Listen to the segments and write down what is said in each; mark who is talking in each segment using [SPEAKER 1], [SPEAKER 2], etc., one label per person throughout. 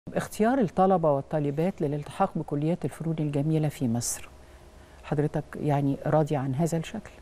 [SPEAKER 1] اختيار الطلبة والطالبات للالتحاق بكليات الفنون الجميلة في مصر حضرتك يعني راضي عن هذا الشكل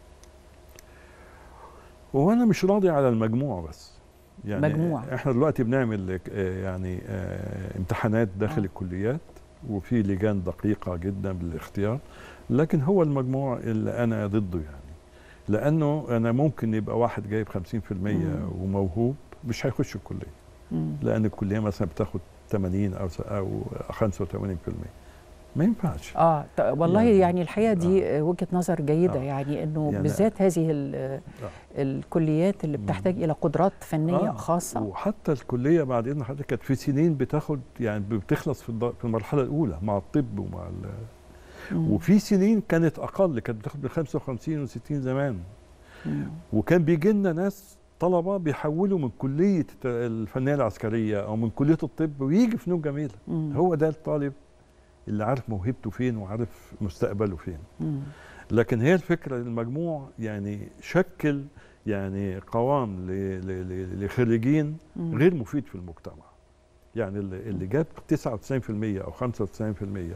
[SPEAKER 2] وانا مش راضي على المجموع بس يعني
[SPEAKER 1] مجموع.
[SPEAKER 2] احنا دلوقتي بنعمل آه، يعني آه، امتحانات داخل
[SPEAKER 1] آه.
[SPEAKER 2] الكليات وفي لجان دقيقة جدا بالاختيار لكن هو المجموع اللي انا ضده يعني لانه انا ممكن يبقى واحد جايب 50%
[SPEAKER 1] مم.
[SPEAKER 2] وموهوب مش هيخش الكلية
[SPEAKER 1] مم.
[SPEAKER 2] لان الكلية مثلا بتاخد 80 او س- او 85% ما ينفعش
[SPEAKER 1] اه ط- والله يعني,
[SPEAKER 2] يعني-
[SPEAKER 1] الحقيقه دي آه. وجهه نظر جيده
[SPEAKER 2] آه.
[SPEAKER 1] يعني انه
[SPEAKER 2] يعني-
[SPEAKER 1] بالذات هذه ال- الكليات اللي
[SPEAKER 2] مم.
[SPEAKER 1] بتحتاج الى قدرات فنيه
[SPEAKER 2] آه،
[SPEAKER 1] خاصه
[SPEAKER 2] وحتى الكليه بعد اذن حضرتك كانت في سنين بتاخد يعني بتخلص في الد- في المرحله الاولى مع الطب ومع ال-
[SPEAKER 1] مم.
[SPEAKER 2] وفي سنين كانت اقل كانت بتاخد من 55 و60 زمان
[SPEAKER 1] مم.
[SPEAKER 2] وكان بيجي لنا ناس طلبه بيحولوا من كليه الت- الفنيه العسكريه او من كليه الطب ويجي فنون جميله
[SPEAKER 1] مم.
[SPEAKER 2] هو ده الطالب اللي عارف موهبته فين وعارف مستقبله فين
[SPEAKER 1] مم.
[SPEAKER 2] لكن هي الفكره المجموع يعني شكل يعني قوام ل- ل- ل- لخريجين
[SPEAKER 1] مم.
[SPEAKER 2] غير مفيد في المجتمع يعني اللي اللي جاب 99% او 95%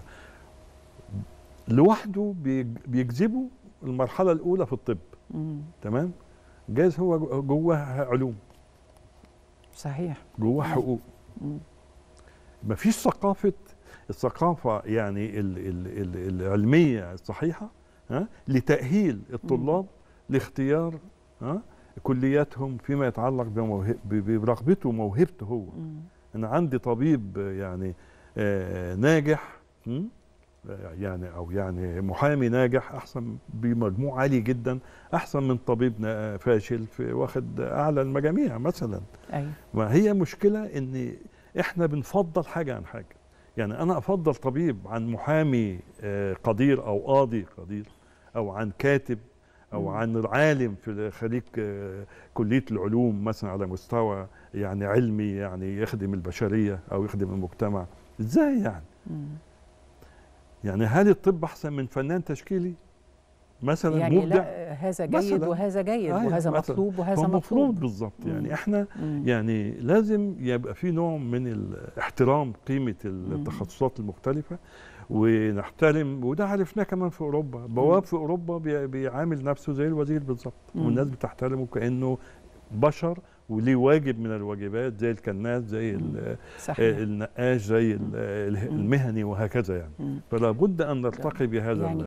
[SPEAKER 2] لوحده بيج- بيجذبه المرحله الاولى في الطب
[SPEAKER 1] مم.
[SPEAKER 2] تمام جايز هو جو- جواه علوم
[SPEAKER 1] صحيح
[SPEAKER 2] جواه حقوق
[SPEAKER 1] مم.
[SPEAKER 2] مفيش ثقافه الثقافه يعني ال ال ال العلميه الصحيحه ها لتاهيل الطلاب لاختيار ها كلياتهم فيما يتعلق بموهب- ب- برغبته وموهبته هو
[SPEAKER 1] مم.
[SPEAKER 2] انا عندي طبيب يعني آه، ناجح م? آه، يعني او يعني محامي ناجح احسن بمجموع عالي جدا احسن من طبيب نا- فاشل في واخد اعلى المجاميع مثلا
[SPEAKER 1] ايوه
[SPEAKER 2] ما هي مشكله ان احنا بنفضل حاجه عن حاجه يعني انا افضل طبيب عن محامي آه، قدير او قاضي قدير او عن كاتب او
[SPEAKER 1] مم.
[SPEAKER 2] عن عالم في خريج آه، كليه العلوم مثلا على مستوى يعني علمي يعني يخدم البشريه او يخدم المجتمع ازاي يعني
[SPEAKER 1] مم.
[SPEAKER 2] يعني هل الطب احسن من فنان تشكيلي مثلا
[SPEAKER 1] يعني
[SPEAKER 2] مبدع
[SPEAKER 1] لا هذا جيد
[SPEAKER 2] مثلاً.
[SPEAKER 1] وهذا جيد
[SPEAKER 2] أيوة،
[SPEAKER 1] وهذا
[SPEAKER 2] مثلاً.
[SPEAKER 1] مطلوب وهذا
[SPEAKER 2] هو المفروض
[SPEAKER 1] مطلوب
[SPEAKER 2] بالظبط
[SPEAKER 1] مم.
[SPEAKER 2] يعني احنا
[SPEAKER 1] مم.
[SPEAKER 2] يعني لازم يبقى في نوع من ال- احترام قيمة التخصصات المختلفة ونحترم وده عرفناه كمان في أوروبا بواب في أوروبا بي- بيعامل نفسه زي الوزير بالظبط
[SPEAKER 1] مم.
[SPEAKER 2] والناس بتحترمه كأنه بشر وليه واجب من الواجبات زي الكناس زي ال-
[SPEAKER 1] صحيح
[SPEAKER 2] النقاش زي ال-
[SPEAKER 1] مم.
[SPEAKER 2] المهني وهكذا يعني
[SPEAKER 1] مم.
[SPEAKER 2] فلا بد أن نرتقي بهذا
[SPEAKER 1] يعني